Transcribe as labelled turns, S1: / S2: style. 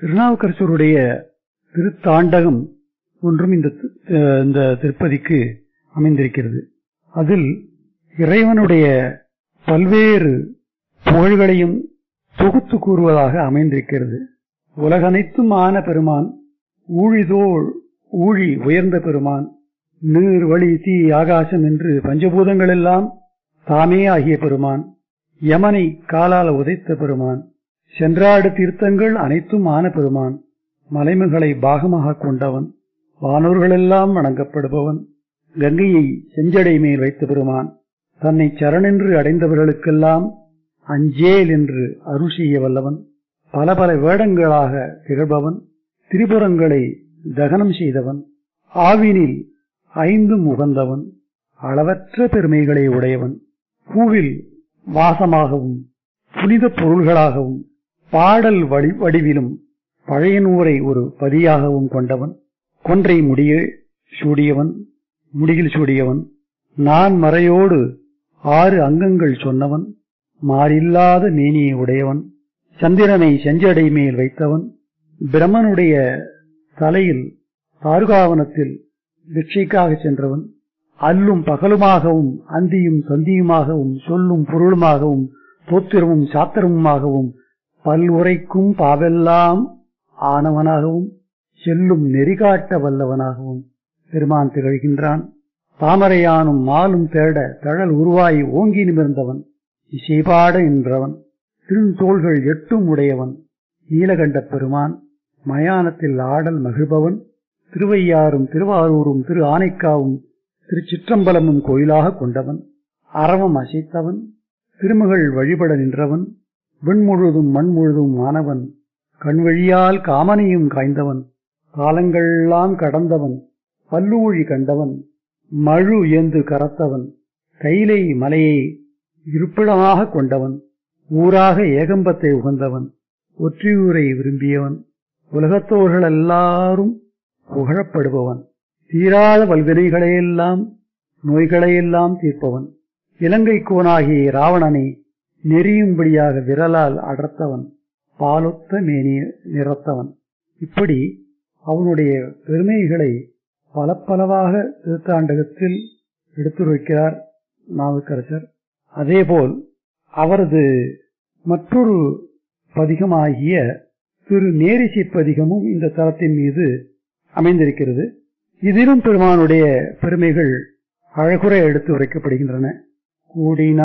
S1: திருநாவுக்கரசருடைய திருத்தாண்டகம் ஒன்றும் இந்த தி- அஹ் இந்த திருப்பதிக்கு அமைந்திருக்கிறது அதில் இறைவனுடைய பல்வேறு புகழ்களையும் தொகுத்து கூறுவதாக அமைந்திருக்கிறது உலகனைத்தும் ஆன பெருமான் ஊழிதோள் ஊழி உயர்ந்த பெருமான் நீர் வழி தீ ஆகாசம் என்று பஞ்சபூதங்கள் எல்லாம் தாமே ஆகிய பெருமான் யமனை காலால் உதைத்த பெருமான் சென்றாடு தீர்த்தங்கள் அனைத்தும் ஆன பெருமான் மலைமுகளை பாகமாக கொண்டவன் வானோர்களெல்லாம் வணங்கப்படுபவன் கங்கையை செஞ்சடை மேல் வைத்த பெருமான் தன்னை சரணென்று அடைந்தவர்களுக்கெல்லாம் அஞ்சேல் என்று அருள் செய்ய வல்லவன் பல பல வேடங்களாக திகழ்பவன் திரிபுரங்களை தகனம் செய்தவன் ஆவினில் ஐந்தும் உகந்தவன் அளவற்ற பெருமைகளை உடையவன் பூவில் வாசமாகவும் புனித பொருள்களாகவும் பாடல் வடி வடிவிலும் பழையனூரை ஒரு பதியாகவும் கொண்டவன் கொன்றை முடிய சூடியவன் முடியில் சூடியவன் நான் மறையோடு ஆறு அங்கங்கள் சொன்னவன் மாறில்லாத மேனியை உடையவன் சந்திரனை செஞ்சடை மேல் வைத்தவன் பிரம்மனுடைய தலையில் தாருகாவனத்தில் பிக்ஷைக்காக சென்றவன் அல்லும் பகலுமாகவும் அந்தியும் சந்தியுமாகவும் சொல்லும் பொருளுமாகவும் தோத்திரமும் சாத்திரமுமாகவும் பல்வுரைக்கும் பாவெல்லாம் ஆனவனாகவும் செல்லும் நெறிகாட்ட வல்லவனாகவும் பெருமான் திகழ்கின்றான் தாமரையானும் மாலும் தேட தழல் உருவாய் ஓங்கி நிமிர்ந்தவன் இசைபாட என்றவன் திருந்தோள்கள் எட்டும் உடையவன் நீலகண்ட பெருமான் மயானத்தில் ஆடல் மகிழ்பவன் திருவையாறும் திருவாரூரும் திரு ஆனைக்காவும் திருச்சிற்றம்பலமும் கோயிலாக கொண்டவன் அறவம் அசைத்தவன் திருமகள் வழிபட நின்றவன் விண் முழுதும் மண் முழுதும் ஆனவன் கண்வழியால் காமனையும் காய்ந்தவன் காலங்களெல்லாம் கடந்தவன் பல்லூழி கண்டவன் மழு ஏந்து கரத்தவன் கைலை மலையை இருப்பிடமாக கொண்டவன் ஊராக ஏகம்பத்தை உகந்தவன் ஒற்றியூரை விரும்பியவன் உலகத்தோர்கள் எல்லாரும் புகழப்படுபவன் தீராத வல்வினைகளையெல்லாம் நோய்களையெல்லாம் தீர்ப்பவன் இலங்கை கோனாகிய ராவணனை நெறியும்படியாக விரலால் அடர்த்தவன் பாலொத்த மேனி நிறத்தவன் இப்படி அவனுடைய பெருமைகளை பல பலவாக திருத்தாண்டகத்தில் எடுத்துரைக்கிறார் நாவுக்கரசர் அதேபோல் அவரது மற்றொரு பதிகமாகிய திரு நேரிசை பதிகமும் இந்த தளத்தின் மீது அமைந்திருக்கிறது இதிலும் பெருமானுடைய பெருமைகள் அழகுற எடுத்து உரைக்கப்படுகின்றன கூடின